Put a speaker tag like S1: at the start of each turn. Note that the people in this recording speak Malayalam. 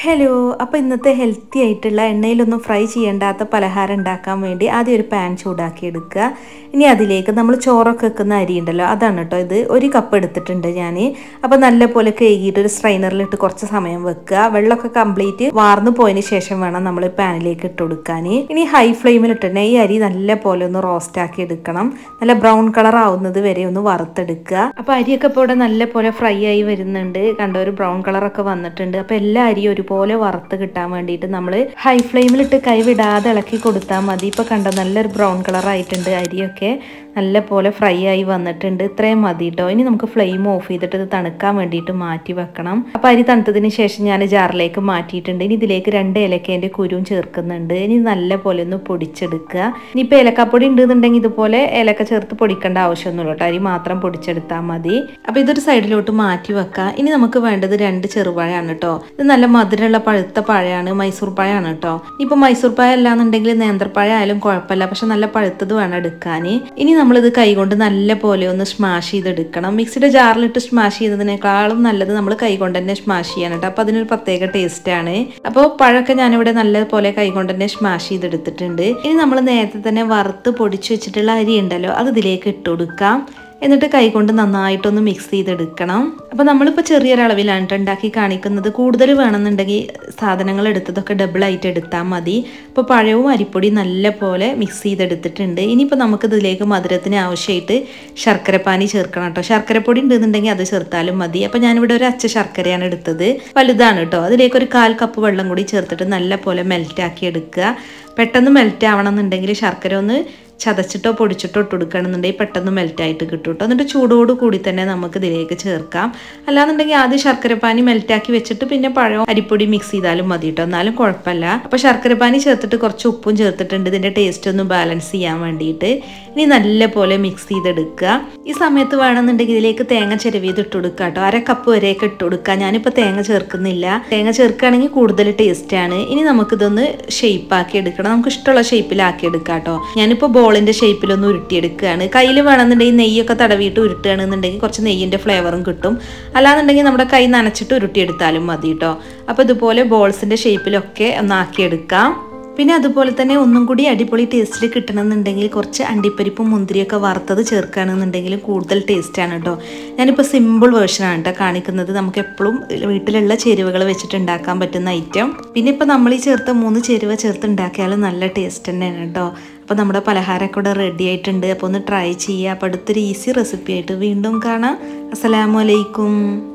S1: ഹലോ അപ്പോൾ ഇന്നത്തെ ഹെൽത്തി ആയിട്ടുള്ള എണ്ണയിലൊന്നും ഫ്രൈ ചെയ്യേണ്ടാത്ത പലഹാരം ഉണ്ടാക്കാൻ വേണ്ടി ആദ്യം ഒരു പാൻ ചൂടാക്കി എടുക്കുക ഇനി അതിലേക്ക് നമ്മൾ ചോറൊക്കെ വെക്കുന്ന അരി ഉണ്ടല്ലോ അതാണ് കേട്ടോ ഇത് ഒരു കപ്പ് എടുത്തിട്ടുണ്ട് ഞാൻ അപ്പോൾ നല്ല പോലെ കഴുകിയിട്ട് ഒരു സ്ട്രൈനറിലിട്ട് കുറച്ച് സമയം വെക്കുക വെള്ളമൊക്കെ കംപ്ലീറ്റ് വാർന്നു പോയതിന് ശേഷം വേണം നമ്മൾ പാനിലേക്ക് ഇട്ട് കൊടുക്കാൻ ഇനി ഹൈ ഫ്ലെയിമിൽ ഇട്ടിട്ട് ഈ അരി നല്ല പോലെ ഒന്ന് റോസ്റ്റ് ആക്കി എടുക്കണം നല്ല ബ്രൗൺ കളർ ആവുന്നത് വരെ ഒന്ന് വറുത്തെടുക്കുക അപ്പോൾ അരിയൊക്കെ ഇപ്പോൾ ഇവിടെ നല്ല പോലെ ഫ്രൈ ആയി വരുന്നുണ്ട് കണ്ട ഒരു ബ്രൗൺ കളറൊക്കെ വന്നിട്ടുണ്ട് അപ്പോൾ എല്ലാ അരിയും ഒരുപോലെ വറുത്ത് കിട്ടാൻ വേണ്ടിയിട്ട് നമ്മൾ ഹൈ ഫ്ലെയിമിലിട്ട് കൈ വിടാതെ ഇളക്കി കൊടുത്താൽ മതി ഇപ്പോൾ കണ്ടോ നല്ലൊരു ബ്രൗൺ കളർ ആയിട്ടുണ്ട് അരിയൊക്കെ നല്ല പോലെ ഫ്രൈ ആയി വന്നിട്ടുണ്ട് ഇത്രയും മതി കേട്ടോ ഇനി നമുക്ക് ഫ്ലെയിം ഓഫ് ചെയ്തിട്ട് ഇത് തണുക്കാൻ വേണ്ടിയിട്ട് മാറ്റി വെക്കണം അപ്പോൾ അരി തണുത്തതിന് ശേഷം ഞാൻ ജാറിലേക്ക് മാറ്റിയിട്ടുണ്ട് ഇനി ഇതിലേക്ക് രണ്ട് ഏലക്കേൻ്റെ കുരുവും ചേർക്കുന്നുണ്ട് ഇനി നല്ല പോലെ ഒന്ന് പൊടിച്ചെടുക്കുക ഇനിയിപ്പോൾ ഏലക്കാപ്പൊടി ഉണ്ടെന്നുണ്ടെങ്കിൽ ഇതുപോലെ ഏലക്ക ചേർത്ത് പൊടിക്കേണ്ട ആവശ്യമൊന്നുമില്ല കേട്ടോ അരി മാത്രം പൊടിച്ചെടുത്താൽ മതി അപ്പോൾ ഇതൊരു സൈഡിലോട്ട് മാറ്റി വെക്കാം ഇനി നമുക്ക് വേണ്ടത് രണ്ട് ചെറുപഴമാണ് കേട്ടോ ഇത് നല്ല മധുരമുള്ള പഴുത്ത പഴമാണ് മൈസൂർ പഴമാണ് കേട്ടോ ഇപ്പോൾ മൈസൂർ പഴം അല്ലാന്നുണ്ടെങ്കിൽ നേന്ത്രപ്പഴം ആയാലും കുഴപ്പമില്ല പക്ഷെ നല്ല പഴുത്തത് വേണം എടുക്കാൻ ഇനി നമ്മളിത് കൈകൊണ്ട് നല്ല പോലെ ഒന്ന് സ്മാഷ് ചെയ്തെടുക്കണം മിക്സിയുടെ ജാറിലിട്ട് സ്മാഷ് ചെയ്യുന്നതിനേക്കാളും നല്ലത് നമ്മൾ കൈകൊണ്ട് തന്നെ സ്മാഷ് ചെയ്യാൻ കേട്ടോ അപ്പോൾ അതിനൊരു പ്രത്യേക ടേസ്റ്റാണ് അപ്പോൾ പഴമൊക്കെ ഞാനിവിടെ നല്ല പോലെ കൈകൊണ്ട് തന്നെ സ്മാഷ് ചെയ്തെടുത്തിട്ടുണ്ട് ഇനി നമ്മൾ നേരത്തെ തന്നെ വറുത്ത് പൊടിച്ച് വെച്ചിട്ടുള്ള അരി ഉണ്ടല്ലോ അത് ഇതിലേക്ക് ഇട്ട് കൊടുക്കാം എന്നിട്ട് കൈകൊണ്ട് നന്നായിട്ടൊന്ന് മിക്സ് ചെയ്തെടുക്കണം അപ്പോൾ നമ്മളിപ്പോൾ ചെറിയൊരളവിലാണ് ട്ടോ ഉണ്ടാക്കി കാണിക്കുന്നത് കൂടുതൽ വേണമെന്നുണ്ടെങ്കിൽ സാധനങ്ങൾ എടുത്തതൊക്കെ ഡബിൾ ആയിട്ട് എടുത്താൽ മതി അപ്പോൾ പഴവും അരിപ്പൊടി നല്ല പോലെ മിക്സ് ചെയ്തെടുത്തിട്ടുണ്ട് ഇനിയിപ്പോൾ നമുക്ക് ഇതിലേക്ക് മധുരത്തിന് ആവശ്യമായിട്ട് ശർക്കരപ്പാനി ചേർക്കണം കേട്ടോ ശർക്കരപ്പൊടി ഉണ്ടെന്നുണ്ടെങ്കിൽ അത് ചേർത്താലും മതി അപ്പോൾ ഞാനിവിടെ ഒരു അച്ച ശർക്കരയാണ് എടുത്തത് വലുതാണ് കേട്ടോ അതിലേക്ക് ഒരു കാൽ കപ്പ് വെള്ളം കൂടി ചേർത്തിട്ട് നല്ല പോലെ മെൽറ്റാക്കി എടുക്കുക പെട്ടെന്ന് മെൽറ്റ് ആവണം എന്നുണ്ടെങ്കിൽ ശർക്കര ഒന്ന് ചതച്ചിട്ടോ പൊടിച്ചിട്ടോ ഇട്ട് കൊടുക്കുകയാണെന്നുണ്ടെങ്കിൽ പെട്ടെന്ന് മെൽറ്റായിട്ട് കിട്ടും കേട്ടോ എന്നിട്ട് ചൂടോട് കൂടി തന്നെ നമുക്ക് ഇതിലേക്ക് ചേർക്കാം അല്ലാന്നുണ്ടെങ്കിൽ ആദ്യം ശർക്കരപ്പാനി മെൽറ്റാക്കി വെച്ചിട്ട് പിന്നെ പഴം അരിപ്പൊടി മിക്സ് ചെയ്താലും മതി കേട്ടോ എന്നാലും കുഴപ്പമില്ല അപ്പോൾ ശർക്കരപ്പാനി ചേർത്തിട്ട് കുറച്ച് ഉപ്പും ചേർത്തിട്ടുണ്ട് ഇതിൻ്റെ ടേസ്റ്റ് ഒന്ന് ബാലൻസ് ചെയ്യാൻ വേണ്ടിയിട്ട് ഇനി നല്ല പോലെ മിക്സ് ചെയ്തെടുക്കുക ഈ സമയത്ത് വേണമെന്നുണ്ടെങ്കിൽ ഇതിലേക്ക് തേങ്ങ ചിരവിയത് ഇട്ട് കൊടുക്കുക കേട്ടോ അര കപ്പ് വരെയൊക്കെ ഇട്ട് കൊടുക്കുക ഞാനിപ്പോൾ തേങ്ങ ചേർക്കുന്നില്ല തേങ്ങ ചേർക്കുകയാണെങ്കിൽ കൂടുതൽ ടേസ്റ്റാണ് ഇനി നമുക്കിതൊന്ന് ഷേപ്പാക്കി എടുക്കണം നമുക്ക് ഇഷ്ടമുള്ള ഷേപ്പിലാക്കി എടുക്കാം കേട്ടോ ഞാനിപ്പോൾ ബോളിൻ്റെ ഷേപ്പിലൊന്ന് ഉരുട്ടിയെടുക്കുകയാണ് കയ്യിൽ വേണമെന്നുണ്ടെങ്കിൽ നെയ്യൊക്കെ തടവിയിട്ട് ഉരുട്ടുകയാണെന്നുണ്ടെങ്കിൽ കുറച്ച് നെയ്യിൻ്റെ ഫ്ലേവറും കിട്ടും അല്ലാന്നുണ്ടെങ്കിൽ നമ്മുടെ കൈ നനച്ചിട്ട് ഉരുട്ടിയെടുത്താലും മതി കേട്ടോ അപ്പോൾ ഇതുപോലെ ബോൾസിൻ്റെ ഷേപ്പിലൊക്കെ ഒന്ന് ആക്കിയെടുക്കാം പിന്നെ അതുപോലെ തന്നെ ഒന്നും കൂടി അടിപൊളി ടേസ്റ്റിൽ കിട്ടണമെന്നുണ്ടെങ്കിൽ കുറച്ച് അണ്ടിപ്പരിപ്പും മുന്തിരിയൊക്കെ വറുത്തത് ചേർക്കുകയാണെന്നുണ്ടെങ്കിൽ കൂടുതൽ ടേസ്റ്റാണ് കേട്ടോ ഞാനിപ്പോൾ സിമ്പിൾ വേർഷനാണ് കേട്ടോ കാണിക്കുന്നത് നമുക്ക് എപ്പോഴും വീട്ടിലുള്ള ചേരുവകൾ വെച്ചിട്ട് ഉണ്ടാക്കാൻ പറ്റുന്ന ഐറ്റം പിന്നെ ഇപ്പോൾ നമ്മൾ ഈ ചേർത്ത മൂന്ന് ചേരുവ ചേർത്ത് ഉണ്ടാക്കിയാലും നല്ല ടേസ്റ്റ് തന്നെയാണ് കേട്ടോ അപ്പോൾ നമ്മുടെ പലഹാരമൊക്കെ ഇവിടെ റെഡി ആയിട്ടുണ്ട് അപ്പോൾ ഒന്ന് ട്രൈ ചെയ്യുക അപ്പോൾ അടുത്തൊരു ഈസി റെസിപ്പി ആയിട്ട് വീണ്ടും കാണാം അസ്സലാമു അലൈക്കും